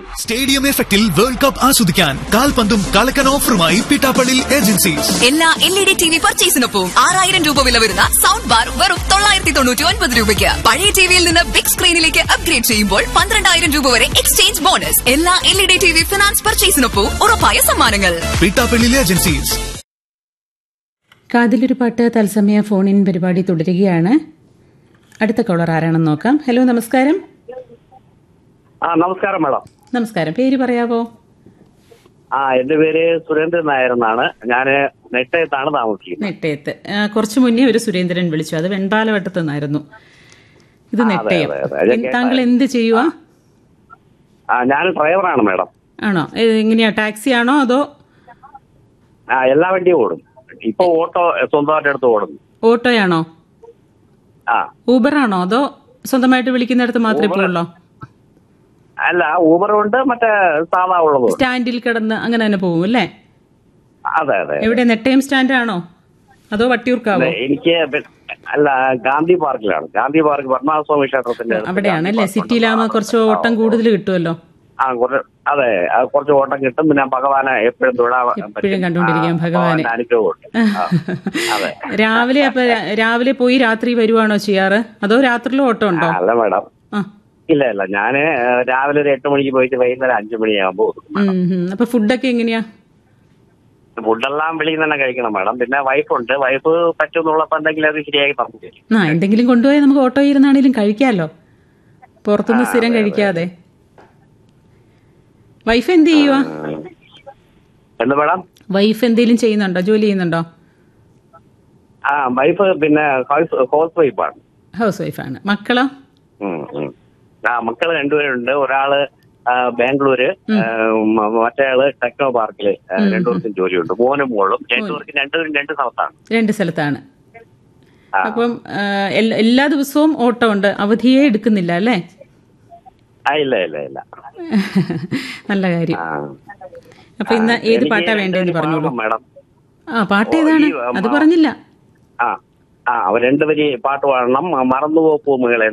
Stadium എഫക്റ്റിൽ world cup ആസ്വദിക്കാൻ കാൽപന്തും കളക്കൻ ഓഫറുമായി പിട്ടാപ്പള്ളി ഏജൻസീസ് എല്ലാ L E D T V പർച്ചേസിനൊപ്പം ആറായിരം രൂപ വില വരുന്ന സൗണ്ട് ബാർ വെറും തൊള്ളായിരത്തി തൊണ്ണൂറ്റി ഒൻപത് രൂപയ്ക്ക് പഴയ ടിവിയിൽ നിന്ന് ബിഗ് സ്ക്രീനിലേക്ക് അപ്ഗ്രേഡ് ചെയ്യുമ്പോൾ പന്ത്രണ്ടായിരം രൂപ വരെ എക്സ്ചേഞ്ച് ബോണസ് എല്ലാ L E D T V finance പർച്ചേസിനൊപ്പം ഉറപ്പായ സമ്മാനങ്ങൾ പിട്ടാപ്പള്ളി ഏജൻസീസ് കാതിലൊരു പാട്ട് തത്സമയ ഫോൺ ഇൻ പരിപാടി തുടരുകയാണ് അടുത്ത കോളർ ആരാണെന്ന് നോക്കാം ഹലോ നമസ്കാരം ആ നമസ്കാരം മാഡം നമസ്കാരം പേര് പറയാവോ ആ എന്റെ പേര് സുരേന്ദ്രൻ നായർ എന്നാണ് ഞാൻ നെട്ടയത്താണ് താമസിക്കുന്നത് നെട്ടയത്ത് ആ, കുറച്ചു മുന്നേ ഒരു സുരേന്ദ്രൻ വിളിച്ചു അത് വെൺപാലവട്ടത്ത് നിന്നായിരുന്നു ഇത് ആ, അതെ, നെട്ടയം അതെ, അതെ. ഞാൻ താങ്കൾ എന്ത് ചെയ്യുക ആ ഞാൻ ഡ്രൈവറാണ് മാഡം ആണോ ഏ, എങ്ങനെയാ ടാക്സി ആണോ അതോ ആ എല്ലാ വണ്ടിയും ഓടും ഇപ്പൊ ഓട്ടോ സ്വന്തമായിട്ട് എടുത്ത് ഓടുന്നു ഓട്ടോയാണോ ആ ഊബർ ആണോ അതോ സ്വന്തമായിട്ട് വിളിക്കുന്നിടത്ത് മാത്രമേ പോകുള്ളൂ അല്ല ഊബറും ഉണ്ട് മറ്റേ സാധാ ഉള്ളതും ഉണ്ട്. സ്റ്റാൻഡിൽ കിടന്ന് അങ്ങനെ തന്നെ പോകും അല്ലേ അതെ അതെ എവിടെ നെട്ടയം സ്റ്റാൻഡ് ആണോ അതോ വട്ടിയൂർക്കാവോ അതെ, എനിക്ക് പി- അല്ല ഗാന്ധി പാർക്കിലാണ് ഗാന്ധി പാർക്ക് പത്മനാഭസ്വാമി ക്ഷേത്രത്തിന്റെ അടുത്ത് അവിടെയാണ് ഗാന്ധി അല്ലേ പാർക്ക് സിറ്റിയിലാകുമ്പോൾ ഉണ്ട്. കുറച്ച് ഓട്ടം കൂടുതൽ കിട്ടുമല്ലോ ആ കുറച്ച് അതെ ആ, കുറച്ച് ഓട്ടം കിട്ടും പിന്നെ ഭഗവാനെ എപ്പോഴും തൊഴാൻ എപ്പോഴും കണ്ടുകൊണ്ടിരിക്കാം ഭഗവാനെ. അനുഗ്രഹമുണ്ട് ആ, അതെ രാവിലെ അപ്പൊ രാ- രാവിലെ പോയി രാത്രി വരുവാണോ ചെയ്യാറ് അതോ രാത്രിയിലും ഓട്ടം ആ, ഉണ്ടോ അല്ല മാഡം ആ ഇല്ല ഇല്ല ഞാന് ഏഹ്, രാവിലെ ഒരു എട്ട് മണിക്ക് പോയിട്ട് വൈകുന്നേരം അഞ്ചു മണിയാകുമ്പോ ഉം, ഉം. അപ്പൊ ഫുഡൊക്കെ എങ്ങനെയാ ഫുഡെല്ലാം വെളിയിൽ നിന്ന് തന്നെ കഴിക്കണം മാഡം പിന്നെ വൈഫുണ്ട് വൈഫ് പറ്റുന്നുള്ളപ്പോ എന്തെങ്കിലും അത് ശരിയാക്കി തന്നു തരും ആ എന്തെങ്കിലും കൊണ്ടുപോയാൽ നമുക്ക് ഓട്ടോ ഇരുന്നാണെങ്കിലും കഴിക്കാമല്ലോ പുറത്തുനിന്ന് സ്ഥിരം കഴിക്കാതെ വൈഫ് എന്ത് ചെയ്യുക എന്ത് മാഡം വൈഫ് എന്തെങ്കിലും ചെയ്യുന്നുണ്ടോ ജോലി ചെയ്യുന്നുണ്ടോ ആ വൈഫ് പിന്നെ ഹൗസ് ഹൗസ് വൈഫാണ് ഹൗസ് വൈഫാണ് മക്കളോ ഉം, ഉം. ആ മക്കള് രണ്ടുപേരുണ്ട് ഒരാള് ആ, ബാംഗ്ലൂര് ആ, മ- മറ്റേയാള് ടെക്നോ പാർക്കില് ആ, രണ്ടുപേർക്കും ജോലിയുണ്ട് മോനും മോളും രണ്ടുപേർക്കും രണ്ടുപേരും രണ്ട് സ്ഥലത്താണ് രണ്ട് സ്ഥലത്താണ് ആ. അപ്പം ആ, എൽ- എല്ലാ ദിവസവും ഓട്ടോ ഉണ്ട് അവധിയെ എടുക്കുന്നില്ല അല്ലേ ആ ഇല്ല ഇല്ല ഇല്ല നല്ല കാര്യം ആ അപ്പൊ ഇന്ന് ഏത് എനിക്ക് പാട്ടാ വേണ്ടതെന്ന് രണ്ടുപേരും പറഞ്ഞോളൂ പാടണം, മാഡം ആ പാട്ട് ഓ, ഏതാണ് ഈ, അത് ആ, പറഞ്ഞില്ല ആ ആ അവർ രണ്ടുപേര് പാട്ട് പാടണം മറന്നുപോ പൂമുകളെ